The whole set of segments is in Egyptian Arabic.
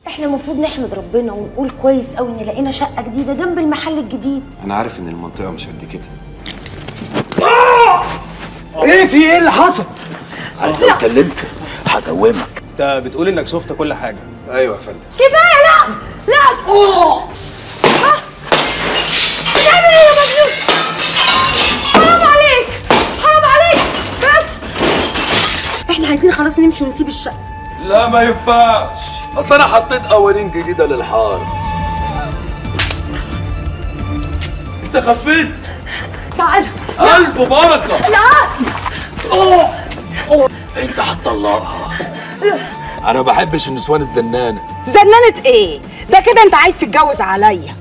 احنا المفروض نحمد ربنا ونقول كويس قوي ان لقينا شقه جديده جنب المحل الجديد انا عارف ان المنطقه مش قد كده ايه في ايه اللي حصل؟ انا لو اتكلمت هدومك انت بتقول انك شفت كل حاجه ايوه يا فندم كفايه لا لا اوه بتعمل ايه يا مجنون حرام عليك حرام عليك بس احنا عايزين خلاص نمشي ونسيب الشقه لا ما ينفعش اصل انا حطيت قوانين جديده للحاره انت خفيت تعال الف بركه لا انت هتطلقها انا ما بحبش النسوان الزنانه زنانة ايه؟ ده كده انت عايز تتجوز عليا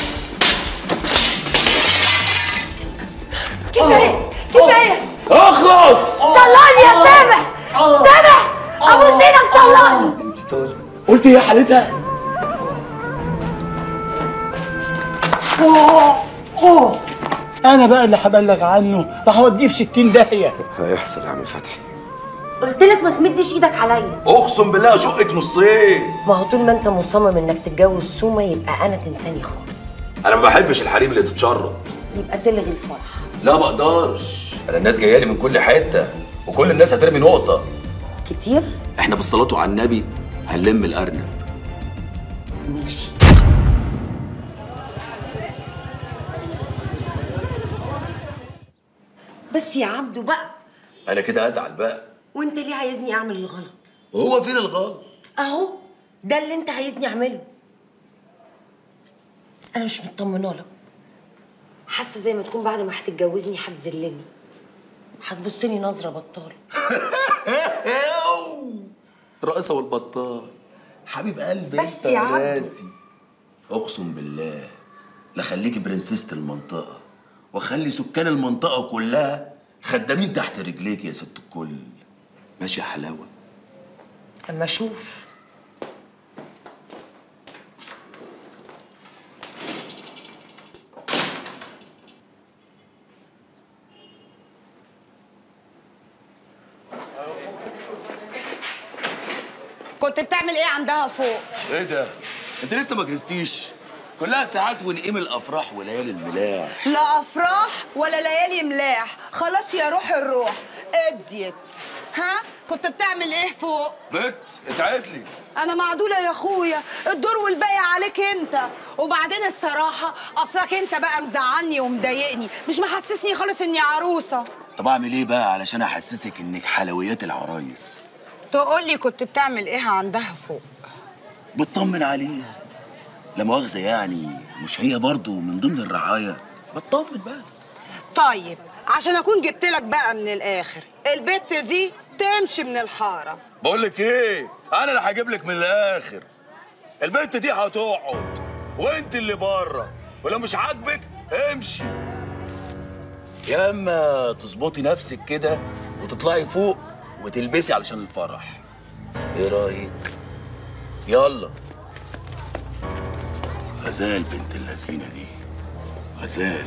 كفايه كفايه اخلص طلعني يا سامح سامح ابو زينك طلعني قلت ايه حالتها انا بقى اللي هبلغ عنه وهوديه في 60 داهيه هيحصل يا عم فتحي قلت لك ما تمدش ايدك عليا اقسم بالله اشقك نصين ما هو طول ما انت مصمم انك تتجوز سومه يبقى انا تنساني خالص انا ما بحبش الحريم اللي تتشرط يبقى تلغي الفرح لا ما اقدرش انا الناس جايه لي من كل حته وكل الناس هترمي نقطه كتير احنا بالصلاه على النبي هنلم الارنب ماشي بس يا عبدو بقى انا كده ازعل بقى وانت ليه عايزني اعمل الغلط وهو فين الغلط اهو ده اللي انت عايزني اعمله انا مش مطمنه لك حاسه زي ما تكون بعد ما هتتجوزني هتذلني هتبصلي نظره بطاله الرئيسة والبطال حبيب قلبي بس انت يا عبدو. وراسي. اقسم بالله لخليكي برنسيسة المنطقة واخلي سكان المنطقة كلها خدامين تحت رجليك يا ست الكل ماشي يا حلاوة اما اشوف كنت بتعمل ايه عندها فوق؟ ايه ده؟ انت لسه ما جهزتيش كلها ساعات ونقيم الافراح وليالي الملاح لا افراح ولا ليالي ملاح خلاص يا روح الروح اديت ها كنت بتعمل ايه فوق بت اتعاد لي انا معدوله يا اخويا الدور والباقي عليك انت وبعدين الصراحه اصلك انت بقى مزعلني ومضايقني مش محسسني خالص اني عروسه طب اعمل ايه بقى علشان احسسك انك حلويات العرايس تقول لي كنت بتعمل ايه عندها فوق بتطمن عليها لا مؤاخذة يعني مش هي برضو من ضمن الرعاية بتطمن بس طيب عشان اكون جبت لك بقى من الاخر البت دي تمشي من الحاره بقول لك ايه انا اللي هجيب لك من الاخر البنت دي هتقعد وانت اللي بره ولو مش عاجبك امشي يا اما تظبطي نفسك كده وتطلعي فوق وتلبسي علشان الفرح ايه رايك يلا غزال بنت اللذينه دي غزال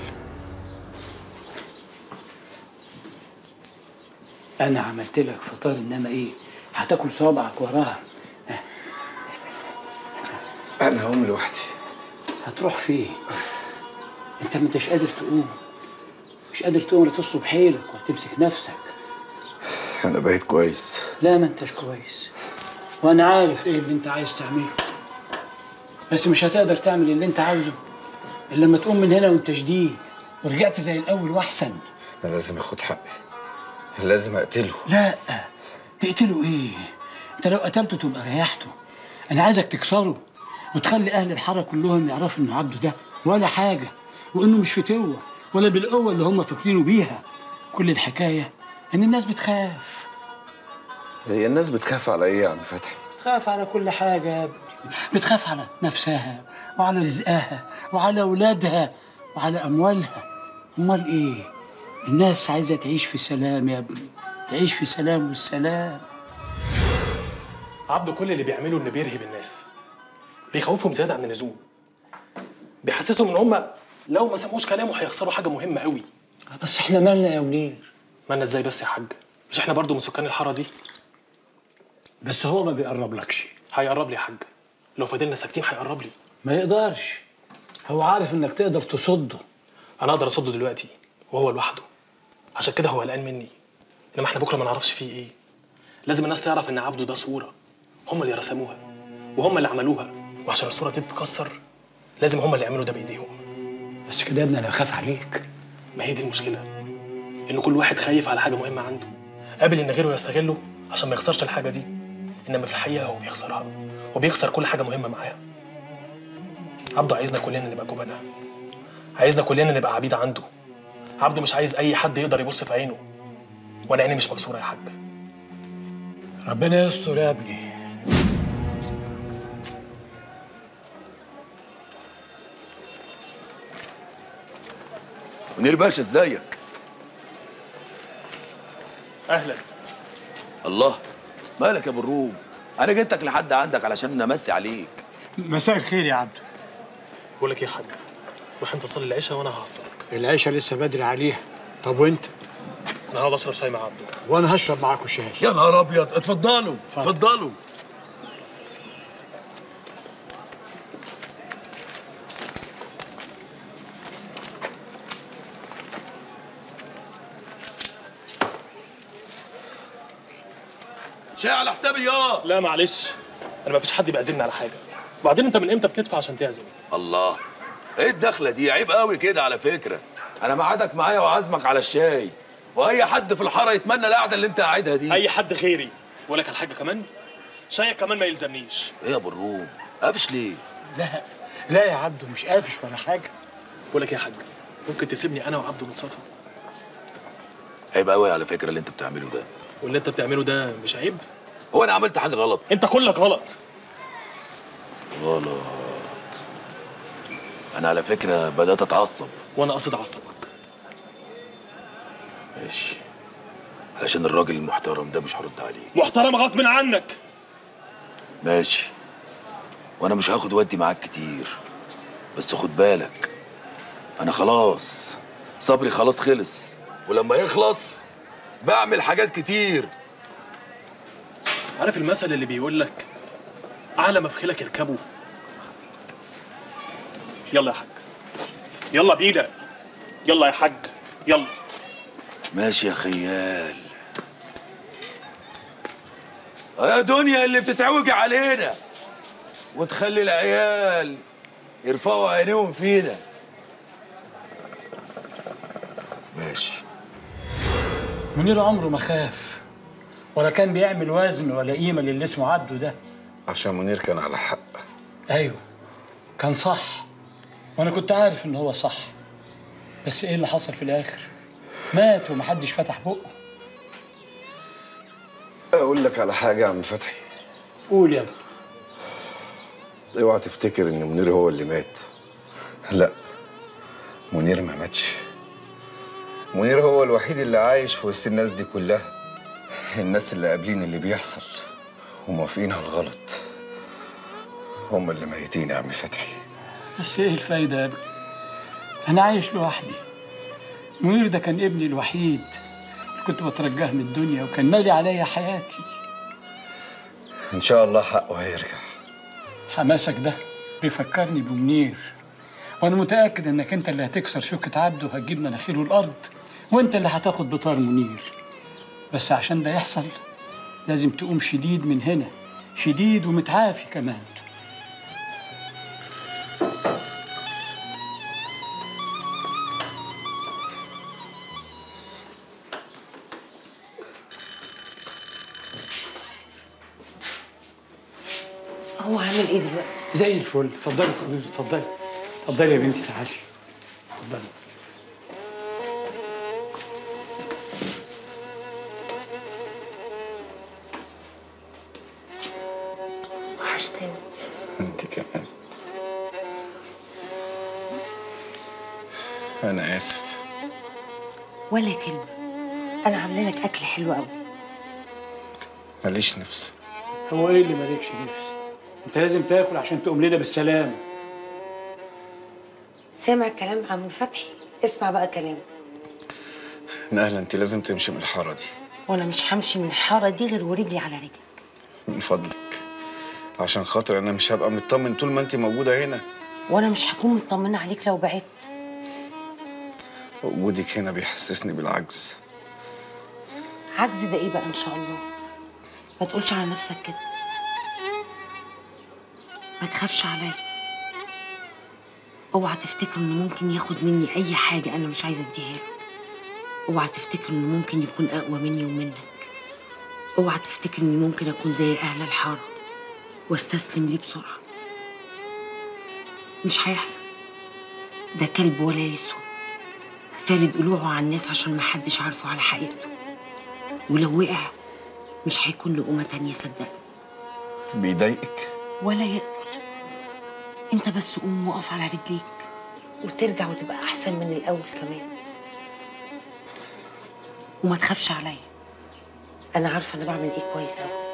انا عملت لك فطار انما ايه هتاكل صابعك وراها انا هقوم لوحدي هتروح فين انت ما انتش قادر تقوم مش قادر تقوم ولا تصلب حيلك ولا تمسك نفسك انا بقيت كويس لا ما انتش كويس وانا عارف ايه اللي انت عايز تعمله بس مش هتقدر تعمل اللي انت عاوزه الا لما تقوم من هنا وانت جديد ورجعت زي الاول واحسن انا لازم اخد حقي لازم اقتله لا تقتله ايه انت لو قتلته تبقى ريحته انا عايزك تكسره وتخلي اهل الحاره كلهم يعرفوا انه عبده ده ولا حاجه وانه مش فتوه ولا بالقوه اللي هم فاكرينه بيها كل الحكايه ان الناس بتخاف هي الناس بتخاف على ايه يا عم فتحي بتخاف على كل حاجه يا ابني بتخاف على نفسها وعلى رزقها وعلى اولادها وعلى اموالها امال ايه الناس عايزه تعيش في سلام يا ابني تعيش في سلام والسلام عبده كل اللي بيعمله انه بيرهب الناس بيخوفهم زياده عن اللزوم بيحسسهم ان هم لو ما سمعوش كلامه هيخسروا حاجه مهمه قوي بس احنا مالنا يا منير مالنا ازاي بس يا حاج مش احنا برضو من سكان الحاره دي بس هو ما بيقربلكش هيقرب لي يا حاج لو فضلنا ساكتين هيقرب لي ما يقدرش هو عارف انك تقدر تصده انا اقدر اصده دلوقتي وهو لوحده عشان كده هو قلقان مني انما احنا بكره ما نعرفش فيه ايه لازم الناس تعرف ان عبده ده صوره هم اللي رسموها وهم اللي عملوها وعشان الصوره دي تتكسر لازم هم اللي يعملوا ده بايديهم بس كده يا ابني انا بخاف عليك ما هي دي المشكله ان كل واحد خايف على حاجه مهمه عنده قابل ان غيره يستغله عشان ما يخسرش الحاجه دي انما في الحقيقه هو بيخسرها وبيخسر كل حاجه مهمه معاه عبده عايزنا كلنا نبقى جبناء عايزنا كلنا نبقى عبيد عنده عبده مش عايز اي حد يقدر يبص في عينه وانا عيني مش مكسوره يا حاج ربنا يستر يا ابني منير باشا ازيك اهلا الله مالك يا ابو الروم انا جيتك لحد عندك علشان نمسي عليك مساء الخير يا عبده بقول لك ايه يا حاج روح انت صلي العشاء وانا هعصرك العيشه لسه بدري عليها طب وانت انا هقعد اشرب شاي مع عبده وانا هشرب معاكم شاي يا نهار ابيض اتفضلوا اتفضلوا شاي على حسابي يا لا معلش انا ما فيش حد بيعزمني على حاجه وبعدين انت من امتى بتدفع عشان تعزم الله ايه الدخله دي عيب قوي كده على فكره انا معادك معايا وعازمك على الشاي واي حد في الحاره يتمنى القعده اللي انت قاعدها دي اي حد غيري بقول لك على حاجه كمان شايك كمان ما يلزمنيش ايه يا ابو الروم قافش ليه لا لا يا عبده مش قافش ولا حاجه بقول لك ايه يا حاج ممكن تسيبني انا وعبده نتصافى عيب قوي على فكره اللي انت بتعمله ده واللي انت بتعمله ده مش عيب هو انا عملت حاجه غلط انت كلك غلط غلط انا على فكره بدات اتعصب وانا قصد اعصبك ماشي علشان الراجل المحترم ده مش هرد عليه محترم غصب عنك ماشي وانا مش هاخد ودي معاك كتير بس خد بالك انا خلاص صبري خلاص خلص ولما يخلص بعمل حاجات كتير عارف المثل اللي بيقول لك اعلى ما في خيلك اركبه يلا يا حاج يلا بينا يلا يا حاج يلا ماشي يا خيال يا دنيا اللي بتتعوج علينا وتخلي العيال يرفعوا عينيهم فينا ماشي منير عمره ما خاف ولا كان بيعمل وزن ولا قيمه للي اسمه عبده ده عشان منير كان على حق ايوه كان صح وانا كنت عارف ان هو صح بس ايه اللي حصل في الاخر مات ومحدش فتح بقه اقول لك على حاجه يا عم فتحي قول يا ابني اوعى تفتكر ان منير هو اللي مات لا منير ما ماتش منير هو الوحيد اللي عايش في وسط الناس دي كلها الناس اللي قابلين اللي بيحصل وموافقين على الغلط هم اللي ميتين يا عم فتحي بس ايه الفايده يا ابني انا عايش لوحدي منير ده كان ابني الوحيد اللي كنت بترجاه من الدنيا وكان مالي عليا حياتي ان شاء الله حقه هيرجع حماسك ده بيفكرني بمنير وانا متاكد انك انت اللي هتكسر شوكه عبده وهتجيب مناخيره الارض وانت اللي هتاخد بطار منير بس عشان ده يحصل لازم تقوم شديد من هنا شديد ومتعافي كمان هو عامل ايه دلوقتي زي الفل اتفضلي اتفضلي اتفضلي اتفضلي يا بنتي تعالي اتفضلي وحشتني انت كمان انا اسف ولا كلمه انا عامله لك اكل حلو قوي ماليش نفس هو ايه اللي مالكش نفس انت لازم تاكل عشان تقوم لنا بالسلامه سامع كلام عم فتحي اسمع بقى كلامه نهلا انت لازم تمشي من الحاره دي وانا مش همشي من الحاره دي غير ورجلي على رجلك من فضلك عشان خاطر انا مش هبقى مطمن طول ما انت موجوده هنا وانا مش هكون مطمنه عليك لو بعدت وجودك هنا بيحسسني بالعجز عجز ده ايه بقى ان شاء الله ما تقولش على نفسك كده ما تخافش عليا اوعى تفتكر انه ممكن ياخد مني اي حاجه انا مش عايزه اديها له اوعى تفتكر انه ممكن يكون اقوى مني ومنك اوعى تفتكر اني ممكن اكون زي اهل الحاره واستسلم ليه بسرعه مش هيحصل ده كلب ولا يسوى فارد قلوعه على الناس عشان محدش عارفه على حقيقته ولو وقع مش هيكون له قومة تانية صدقني بيضايقك ولا يقدر انت بس قوم وقف على رجليك وترجع وتبقى احسن من الاول كمان وما تخافش عليا انا عارفه انا بعمل ايه كويس قوي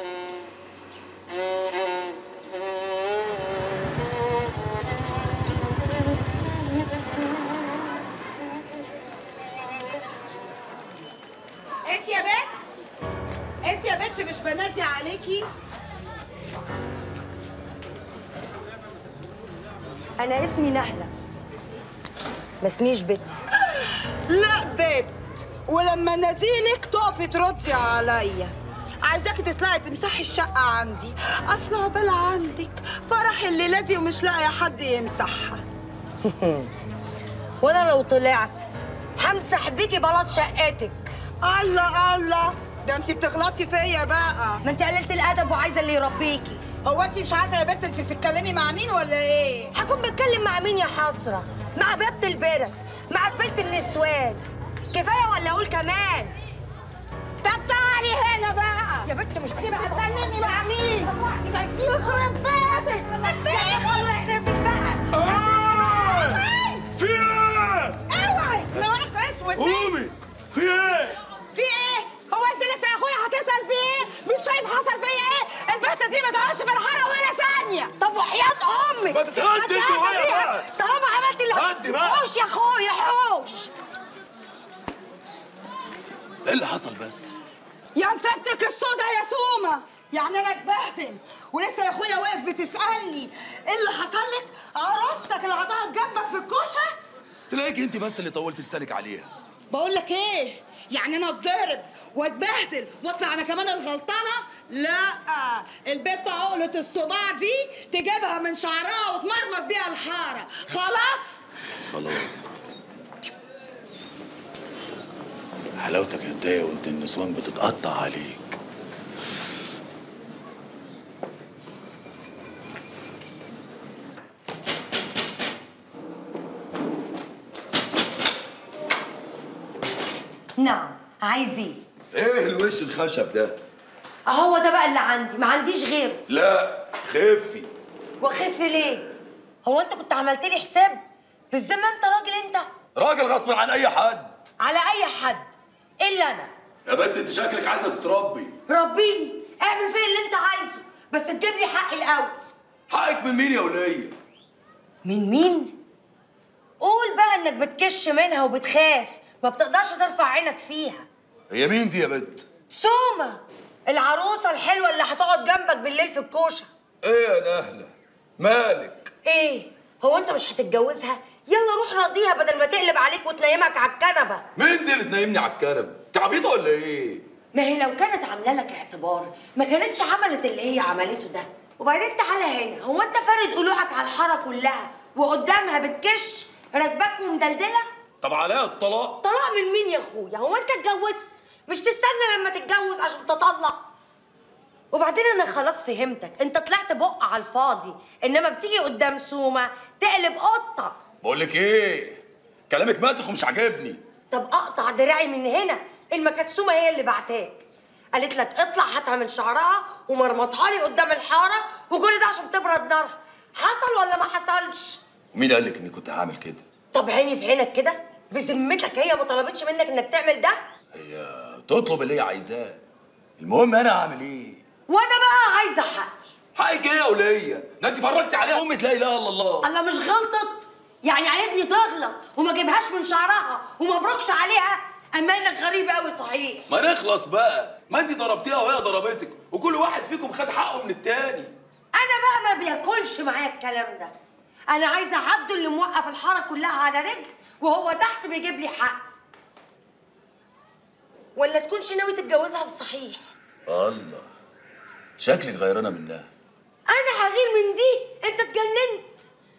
انت يا بنت انت يا بنت مش بنادي عليكي انا اسمي نهله ما اسميش بت لا بنت ولما ناديلك تقفي تردي عليا عايزاكي تطلعي تمسحي الشقة عندي أصل عقبال عندك فرح الليلة دي ومش لاقية حد يمسحها وانا لو طلعت همسح بيكي بلاط شقتك الله الله ده انت بتغلطي فيا بقى ما انت قللت الادب وعايزه اللي يربيكي هو انت مش عارفه يا بنت انت بتتكلمي مع مين ولا ايه هكون بتكلم مع مين يا حسره مع بيبه البرد مع زباله النسوان كفايه ولا اقول كمان طب تعالي هنا بقى يا بنت مش انت بتتكلمي مع مين يخرب بيتك يا خلوا احنا في بقى في ايه؟ اوعي نورك اسود قومي في ايه؟ في ايه هو انت لسه يا اخويا هتسال في ايه مش شايف حصل فيا ايه البنت دي ما تقعدش في الحاره ولا ثانيه طب وحياه امك ما تتهدي انت تتهدى وهي فيها. بقى. طالما عملت اللي هدي بقى. حوش يا اخويا حوش ايه اللي حصل بس؟ يا مسبتك الصودا يا سومه يعني انا اتبهدل ولسه يا اخويا واقف بتسالني ايه اللي حصل لك عروستك اللي هتقعد جنبك في الكوشه تلاقيك انت بس اللي طولت لسانك عليها بقول لك ايه يعني انا اتضرب واتبهدل واطلع انا كمان الغلطانه لا البت عقله الصباع دي تجيبها من شعرها وتمرمط بيها الحاره خلاص خلاص حلاوتك يا بداية وانت النسوان بتتقطع عليك نعم عايز ايه ايه الوش الخشب ده؟ هو ده بقى اللي عندي ما عنديش غيره لا خفي واخف ليه هو انت كنت عملت لي حساب بالذمه انت راجل انت راجل غصب عن اي حد على اي حد الا انا يا بنت انت شكلك عايزه تتربي ربيني اعمل فيا اللي انت عايزه بس تجيب لي حقي الاول حقك من مين يا وليه؟ من مين قول بقى انك بتكش منها وبتخاف ما بتقدرش ترفع عينك فيها هي مين دي يا بنت؟ سومة العروسة الحلوة اللي هتقعد جنبك بالليل في الكوشة ايه يا نهله؟ مالك؟ ايه هو انت مش هتتجوزها يلا روح راضيها بدل ما تقلب عليك وتنيمك على الكنبة مين دي اللي تنيمني على الكنبه؟ انت عبيطه ولا ايه؟ ما هي لو كانت عامله لك اعتبار ما كانتش عملت اللي هي عملته ده وبعدين تعالى هنا هو انت فارد قلوعك على الحاره كلها وقدامها بتكش راكباك ومدلدله طب عليها الطلاق؟ طلاق من مين يا اخويا هو انت اتجوزت مش تستنى لما تتجوز عشان تطلق وبعدين انا خلاص فهمتك انت طلعت بق على الفاضي انما بتيجي قدام سومه تقلب قطه بقول لك ايه؟ كلامك ماسخ ومش عاجبني طب اقطع دراعي من هنا المكتسومه هي اللي بعتاك قالت لك اطلع هاتها من شعرها ومرمطها لي قدام الحاره وكل ده عشان تبرد نارها حصل ولا ما حصلش مين قال لك اني كنت هعمل كده؟ طب عيني في عينك كده بذمتك هي ما طلبتش منك انك تعمل ده هي تطلب اللي هي عايزاه المهم انا هعمل ايه؟ وانا بقى عايزه حقي حقك ايه يا وليه؟ ده انت فرجت عليها امة لا اله الا الله الله مش غلطت يعني عايزني تغلط وما اجيبهاش من شعرها وما ابركش عليها اما انك غريب قوي صحيح ما نخلص بقى ما انت ضربتيها وهي ضربتك وكل واحد فيكم خد حقه من التاني انا بقى ما بياكلش معايا الكلام ده انا عايزه عبده اللي موقف الحاره كلها على رجل وهو تحت بيجيب لي حق ولا تكونش ناوي تتجوزها بصحيح الله شكلك غيرانه منها انا هغير من دي انت اتجننت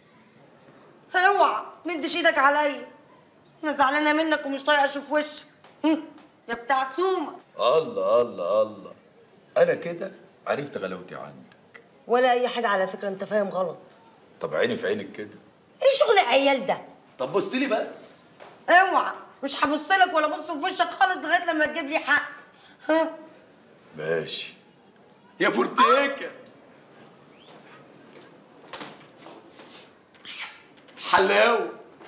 اوعى مدش ايدك عليا انا زعلانه منك ومش طايقه اشوف وشك هم، يا بتاع سومه الله الله الله انا كده عرفت غلاوتي عندك ولا اي حاجه على فكره انت فاهم غلط طب عيني في عينك كده ايه شغل العيال ده طب بص لي بس اوعى مش هبص لك ولا ابص في وشك خالص لغايه لما تجيب لي حق ها ماشي يا فورتيكا حلاوه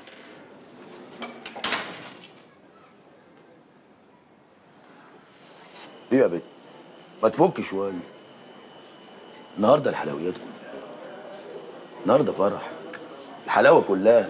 ايه يا بت ما تفك شويه النهارده الحلويات كلها النهارده فرحك الحلاوه كلها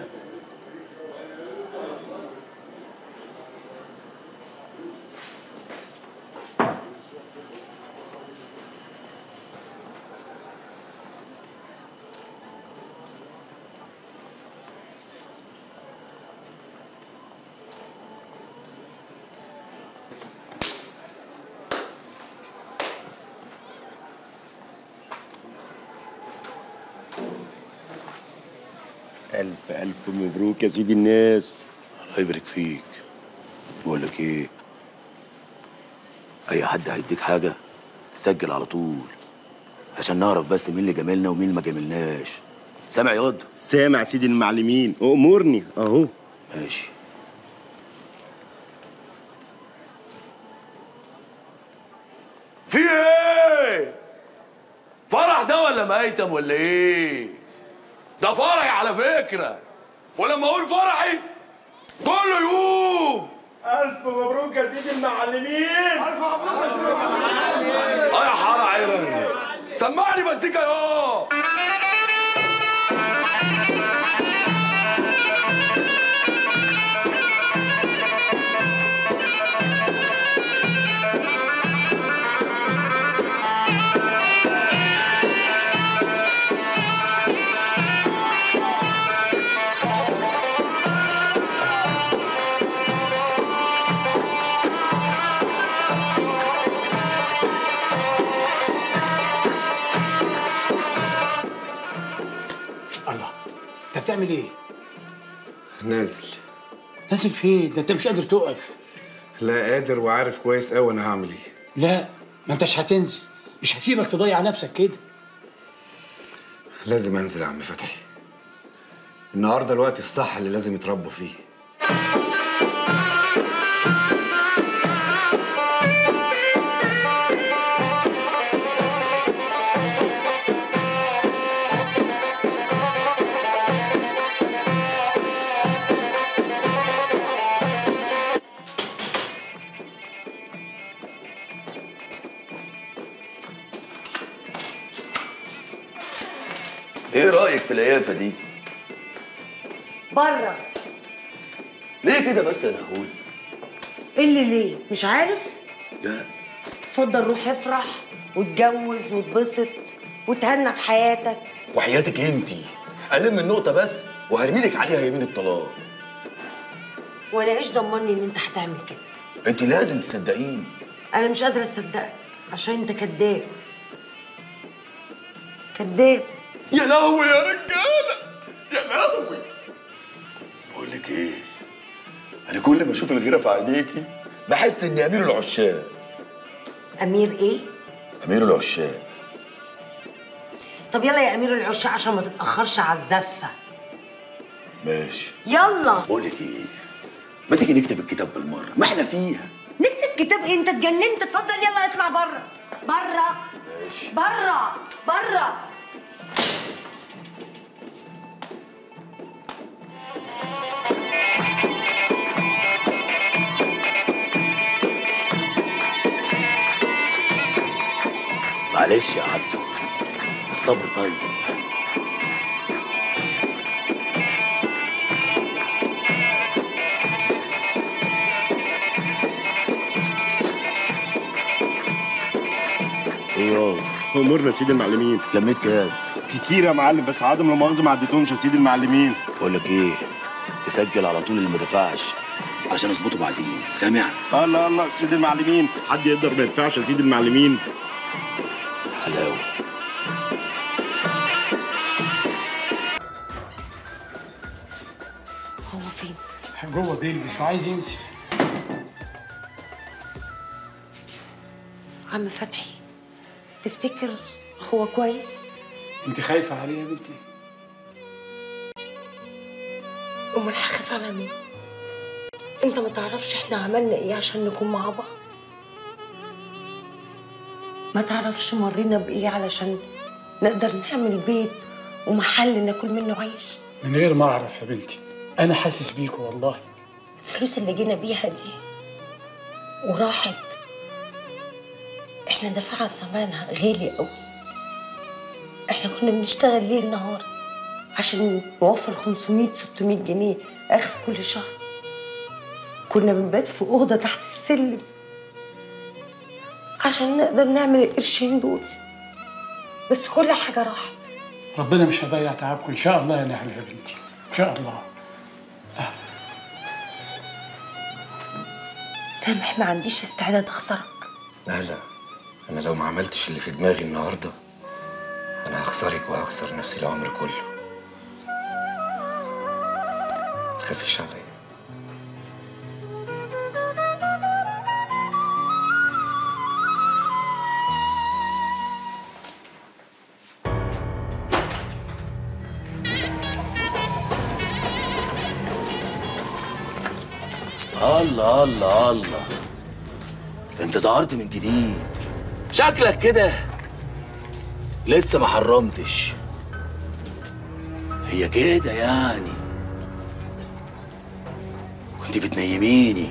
ألف ألف مبروك يا سيدي الناس الله يبارك فيك بقول لك إيه أي حد هيديك حاجة سجل على طول عشان نعرف بس مين اللي جاملنا ومين اللي ما جاملناش سامع ياض سامع سيدي المعلمين أمورني أهو ماشي في ايه فرح ده ولا ميتم ولا ايه ده فرحي على فكره ولما اقول فرحي كله يقوم ألف مبروك يا سيدي المعلمين ألف مبروك يا سيدي اه يا حاره عيرة سمعني مزيكا يا الله انت بتعمل ايه؟ نازل نازل فين؟ ده انت مش قادر تقف لا قادر وعارف كويس قوي انا هعمل ايه لا ما انتش هتنزل مش هسيبك تضيع نفسك كده لازم انزل يا عم فتحي النهارده الوقت الصح اللي لازم يتربوا فيه إيه رأيك في القيافة دي؟ بره ليه كده بس يا نهول؟ ايه اللي ليه مش عارف لا اتفضل روح افرح واتجوز واتبسط وتهنى بحياتك وحياتك انتي ألم النقطة بس وهرميلك عليها يمين الطلاق وانا ايش ضمني ان انت هتعمل كده انت لازم تصدقيني انا مش قادره اصدقك عشان انت كذاب كذاب يا لهوي يا رجاله يا لهوي بقول لك ايه انا كل ما اشوف الغيره في عينيكي بحس اني امير العشاق امير ايه امير العشاق طب يلا يا امير العشاق عشان ما تتاخرش على الزفه ماشي يلا بقول لك ايه ما تيجي نكتب الكتاب بالمرة ما احنا فيها نكتب كتاب ايه انت اتجننت اتفضل يلا اطلع بره بره ماشي بره بره معلش يا عبدو الصبر طيب ايه ياض امورنا يا سيدي المعلمين لميت كام كتير يا معلم بس عدم لا مؤاخذه ما عديتهمش يا سيدي المعلمين بقول لك ايه تسجل على طول اللي ما دفعش علشان اظبطه بعدين سامع الله الله يا سيدي المعلمين حد يقدر ما يدفعش يا سيدي المعلمين حلاوه هو فين جوه بيلبس وعايز ينسى عم فتحي تفتكر هو كويس انت خايفه عليه يا بنتي امال هخاف على مين انت ما تعرفش احنا عملنا ايه عشان نكون مع بعض ما تعرفش مرينا بايه علشان نقدر نعمل بيت ومحل ناكل منه عيش من غير ما اعرف يا بنتي انا حاسس بيكوا والله الفلوس اللي جينا بيها دي وراحت احنا دفعنا ثمنها غالي قوي احنا كنا بنشتغل ليل نهار عشان نوفر 500 600 جنيه اخر كل شهر كنا بنبات في اوضه تحت السلم عشان نقدر نعمل القرشين دول بس كل حاجه راحت ربنا مش هيضيع تعبكم ان شاء الله يا نهله يا بنتي ان شاء الله سامح ما عنديش استعداد اخسرك لا لا انا لو ما عملتش اللي في دماغي النهارده انا هخسرك وهخسر نفسي العمر كله ما تخافيش عليا الله الله الله ده انت ظهرت من جديد شكلك كده لسه ما حرمتش هي كده يعني كنت بتنيميني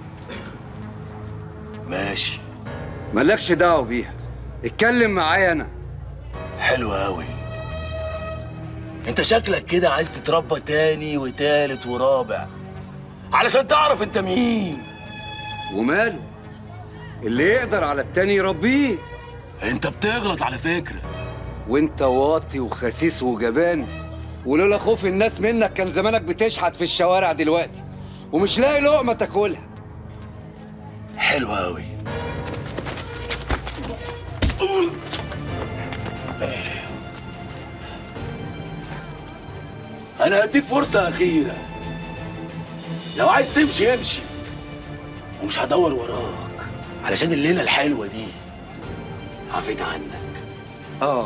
ماشي مالكش دعوه بيها اتكلم معايا انا حلو قوي انت شكلك كده عايز تتربى تاني وتالت ورابع علشان تعرف انت مين وماله اللي يقدر على التاني يربيه انت بتغلط على فكره وانت واطي وخسيس وجبان ولولا خوف الناس منك كان زمانك بتشحت في الشوارع دلوقتي ومش لاقي لقمه تاكلها حلو قوي انا هديك فرصه اخيره لو عايز تمشي امشي ومش هدور وراك علشان الليله الحلوه دي عفيت عنك اه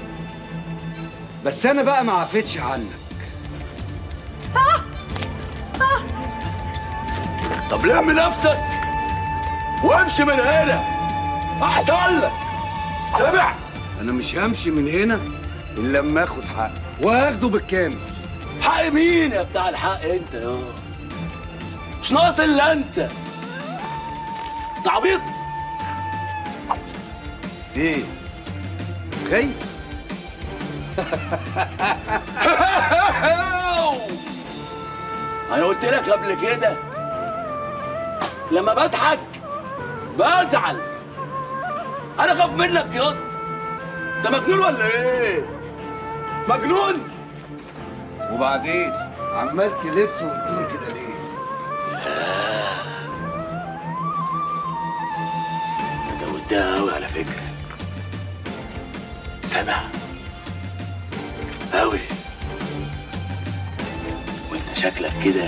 بس انا بقى ما عفتش عنك طب لم نفسك وامشي من هنا احسن لك سامع انا مش همشي من هنا الا لما اخد حقي وهاخده بالكامل حق مين يا بتاع الحق انت يا مش ناقص الا انت انت عبيط ايه خايف انا قلت لك قبل كده لما بضحك بزعل انا خاف منك ياض انت مجنون ولا ايه مجنون وبعدين عمال تلف وتدور كده ليه انت زودتها قوي على فكره سامع قوي وانت شكلك كده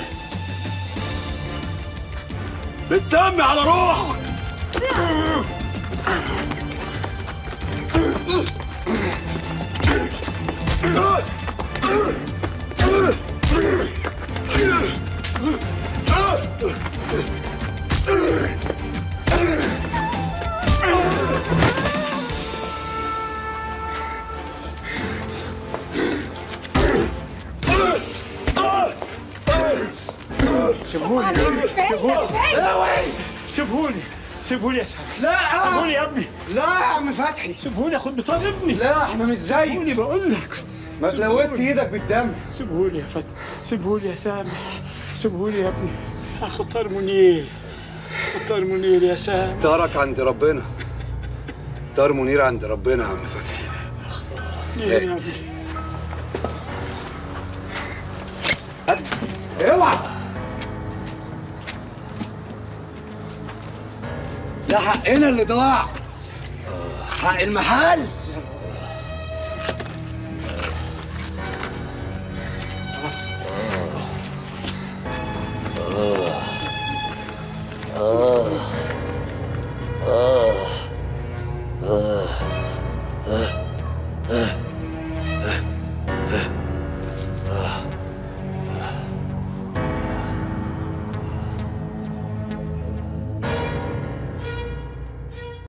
بتسمي على روحك سيبهولي سيبهولي سيبهولي سيبهولي يا سامي لا سيبهولي يا ابني لا يا عم فتحي سيبهولي اخد بطار ابني لا احنا مش زيك سيبهولي بقول لك ما تلوثش ايدك بالدم سيبهولي يا فتحي سيبهولي يا سامي سيبهولي يا ابني اخد طار منير اخد طار منير يا سامي طارك عند ربنا طار منير عند ربنا يا عم فتحي هات اوعى ده حقنا اللي ضاع حق المحل آه. آه. آه.